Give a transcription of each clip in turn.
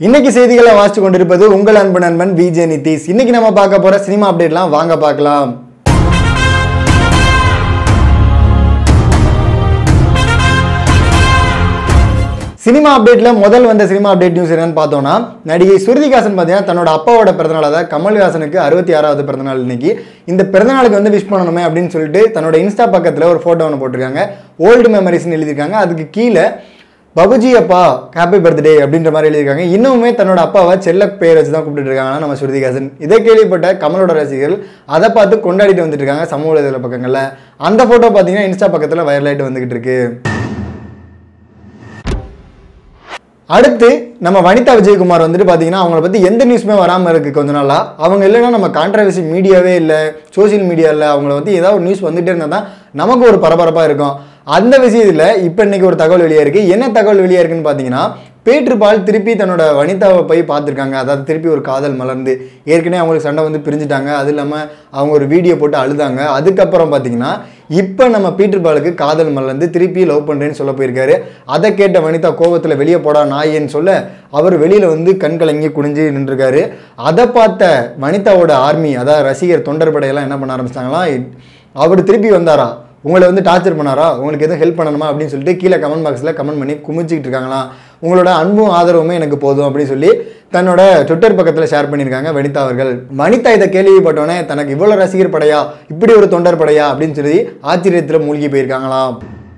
இன்னைக்கு செய்திகளை வாசிச்சு கொண்டிருப்பது உங்கள் அன்பு நண்பன் விஜே நிதிஷ் இன்னைக்கு நம்ம பார்க்க போற சினிமா அப்டேட்லாம் வாங்க பார்க்கலாம் சினிமா அப்டேட்ல முதல் வந்த சினிமா அப்டேட் நியூஸ் என்னன்னு பார்த்தோம்னா நடிகை ஸ்ருதிகாசன் பார்த்தீங்கன்னா தன்னோட அப்பாவோட பிறந்தநாள் அதாவது கமல்ஹாசனுக்கு அறுபத்தி ஆறாவது பிறந்தநாள் இன்னைக்கு இந்த பிறந்தநாளுக்கு வந்து விஷ் பண்ணணுமே அப்படின்னு சொல்லிட்டு தன்னோட இன்ஸ்டா பக்கத்தில் ஒரு ஃபோட்டோ ஒன்று போட்டிருக்காங்க ஓல்டு மெமரிஸ்னு எழுதியிருக்காங்க அதுக்கு கீழே பபுஜி அப்பா ஹாப்பி பர்த்டே அப்படின்ற மாதிரி எழுதியிருக்காங்க இன்னுமே தன்னோட அப்பாவை செல்ல பேர் வச்சு தான் கூப்பிட்டு இருக்காங்க நம்ம ஸ்ருதிகாசன் இதை கேள்விப்பட்ட கமலோட ரசிகர்கள் அதை பார்த்து கொண்டாடிட்டு வந்துட்டு இருக்காங்க சமூக வலைதள பக்கங்களில் அந்த ஃபோட்டோ பார்த்தீங்கன்னா இன்ஸ்டா பக்கத்தில் வைரலாயிட்டு வந்துகிட்டு இருக்கு அடுத்து நம்ம வனிதா விஜயகுமார் வந்துட்டு பார்த்தீங்கன்னா அவங்கள பற்றி எந்த நியூஸுமே வராமல் இருக்குது கொஞ்ச நாளாக அவங்க இல்லைன்னா நம்ம கான்ட்ரவர்சி மீடியாவே இல்லை சோஷியல் மீடியா இல்லை அவங்கள பற்றி ஏதாவது ஒரு நியூஸ் வந்துட்டே இருந்தால் தான் நமக்கு ஒரு பரபரப்பாக இருக்கும் அந்த விஷயத்தில் இப்போ இன்னைக்கு ஒரு தகவல் வெளியே இருக்குது என்ன தகவல் வெளியே இருக்குன்னு பார்த்தீங்கன்னா பேற்றுப்பால் திருப்பி தன்னோட வனிதாவை போய் பார்த்துருக்காங்க அதாவது திருப்பி ஒரு காதல் மலர்ந்து ஏற்கனவே அவங்களுக்கு சண்டை வந்து பிரிஞ்சுட்டாங்க அது இல்லாமல் அவங்க ஒரு வீடியோ போட்டு அழுதாங்க அதுக்கப்புறம் பார்த்தீங்கன்னா இப்போ நம்ம பீட்டர்பாலுக்கு காதல் மலர்ந்து திருப்பி லவ் பண்ணுறேன்னு சொல்ல போயிருக்காரு அதை கேட்ட வனிதா கோபத்தில் வெளியே போடா நாயேன்னு சொல்ல அவர் வெளியில் வந்து கண் கலங்கி குனிஞ்சு நின்றுருக்காரு அதை பார்த்த வனிதாவோட ஆர்மி அதாவது ரசிகர் தொண்டர் படையெல்லாம் என்ன பண்ண ஆரம்பிச்சிட்டாங்களாம் அவர் திருப்பி வந்தாரா உங்களை வந்து டார்ச்சர் பண்ணாரா உங்களுக்கு எதுவும் ஹெல்ப் பண்ணணுமா அப்படின்னு சொல்லிட்டு கீழே கமெண்ட் பாக்ஸில் கமெண்ட் பண்ணி குமிச்சிக்கிட்டு இருக்காங்களாம் உங்களோட அன்பும் ஆதரவுமே எனக்கு போதும் அப்படின்னு சொல்லி தன்னோட ட்விட்டர் பக்கத்தில் ஷேர் பண்ணியிருக்காங்க வனிதா அவர்கள் வனிதா இதை கேள்விப்பட்டோன்னே தனக்கு இவ்வளோ ரசிகர் படையா இப்படி ஒரு தொண்டர் படையா அப்படின்னு சொல்லி ஆச்சரியத்தில் மூழ்கி போயிருக்காங்களாம்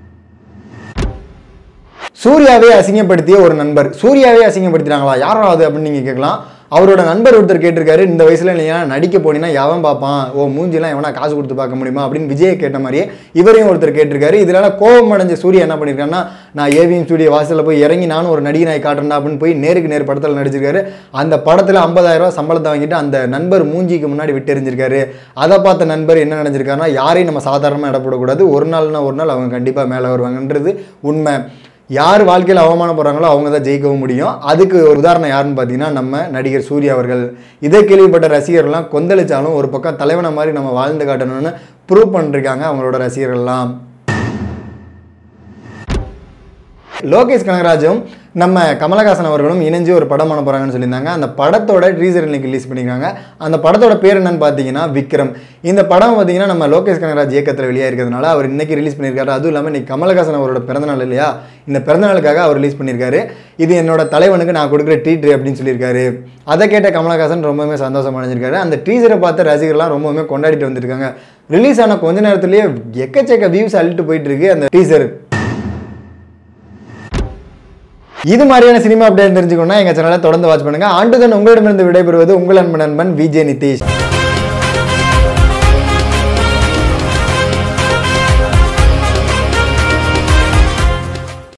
சூர்யாவே அசிங்கப்படுத்திய ஒரு நண்பர் சூர்யாவே அசிங்கப்படுத்தினாங்களா யாரோ அது அப்படின்னு நீங்கள் கேட்கலாம் அவரோட நண்பர் ஒருத்தர் கேட்டிருக்காரு இந்த வயசுல நீ ஏன் நடிக்க போனீங்கன்னா எவன் பார்ப்பான் ஓ மூஞ்சிலாம் எவனா காசு கொடுத்து பார்க்க முடியுமா அப்படின்னு விஜய் கேட்ட மாதிரியே இவரையும் ஒருத்தர் கேட்டிருக்காரு இதனால கோபம் அடைஞ்ச சூர்யா என்ன பண்ணியிருக்காருன்னா நான் ஏவிஎம் ஸ்டுடியோ வாசலில் போய் இறங்கி நானும் ஒரு நடிகனாய் காட்டுறேன் அப்படின்னு போய் நேருக்கு நேர் படத்தில் நடிச்சிருக்காரு அந்த படத்தில் ஐம்பதாயிரம் ரூபாய் சம்பளத்தை வாங்கிட்டு அந்த நண்பர் மூஞ்சிக்கு முன்னாடி விட்டு எறிஞ்சிருக்காரு அதை பார்த்த நண்பர் என்ன நினைச்சிருக்காருன்னா யாரையும் நம்ம சாதாரணமாக இடப்படக்கூடாது ஒரு நாள்னா ஒரு நாள் அவங்க கண்டிப்பாக மேலே வருவாங்கன்றது உண்மை யார் வாழ்க்கையில் அவமானப்படுறாங்களோ அவங்க தான் ஜெயிக்கவும் முடியும் அதுக்கு ஒரு உதாரணம் யாருன்னு பார்த்தீங்கன்னா நம்ம நடிகர் சூர்யா அவர்கள் இதை கேள்விப்பட்ட ரசிகர்கள்லாம் கொந்தளிச்சாலும் ஒரு பக்கம் தலைவனை மாதிரி நம்ம வாழ்ந்து காட்டணும்னு ப்ரூவ் பண்ணிருக்காங்க அவங்களோட ரசிகர்கள்லாம் லோகேஷ் கனகராஜும் நம்ம கமலஹாசன் அவர்களும் இணைஞ்சு ஒரு படம் பண்ண போகிறாங்கன்னு சொல்லியிருந்தாங்க அந்த படத்தோட ட்ரீசர் இன்னைக்கு ரிலீஸ் பண்ணியிருக்காங்க அந்த படத்தோட பேர் என்னன்னு பார்த்தீங்கன்னா விக்ரம் இந்த படம் பார்த்தீங்கன்னா நம்ம லோகேஷ் கனகராஜ் இயக்கத்தில் வெளியாக இருக்கிறதுனால அவர் இன்னைக்கு ரிலீஸ் பண்ணியிருக்காரு அதுவும் இல்லாமல் இன்னைக்கு கமலஹாசன் அவரோட பிறந்தநாள் இல்லையா இந்த பிறந்தநாளுக்காக அவர் ரிலீஸ் பண்ணியிருக்காரு இது என்னோட தலைவனுக்கு நான் கொடுக்குற ட்ரீட் அப்படின்னு சொல்லியிருக்காரு அதை கேட்ட கமலஹாசன் ரொம்பவுமே சந்தோஷம் அடைஞ்சிருக்காரு அந்த டீசரை பார்த்த ரசிகர்லாம் ரொம்பவுமே கொண்டாடிட்டு வந்துருக்காங்க ரிலீஸ் ஆன கொஞ்ச நேரத்துலேயே எக்கச்சக்க வியூஸ் அள்ளிட்டு போயிட்டு இருக்கு அந்த டீசர் இது மாதிரியான சினிமா அப்டேட் தெரிஞ்சுக்கணும்னா எங்க சேனலை தொடர்ந்து வாட்ச் பண்ணுங்க ஆண்டுதன் உங்களிடமிருந்து விடைபெறுவது உங்கள் அன்பு நண்பன் விஜய் நிதிஷ்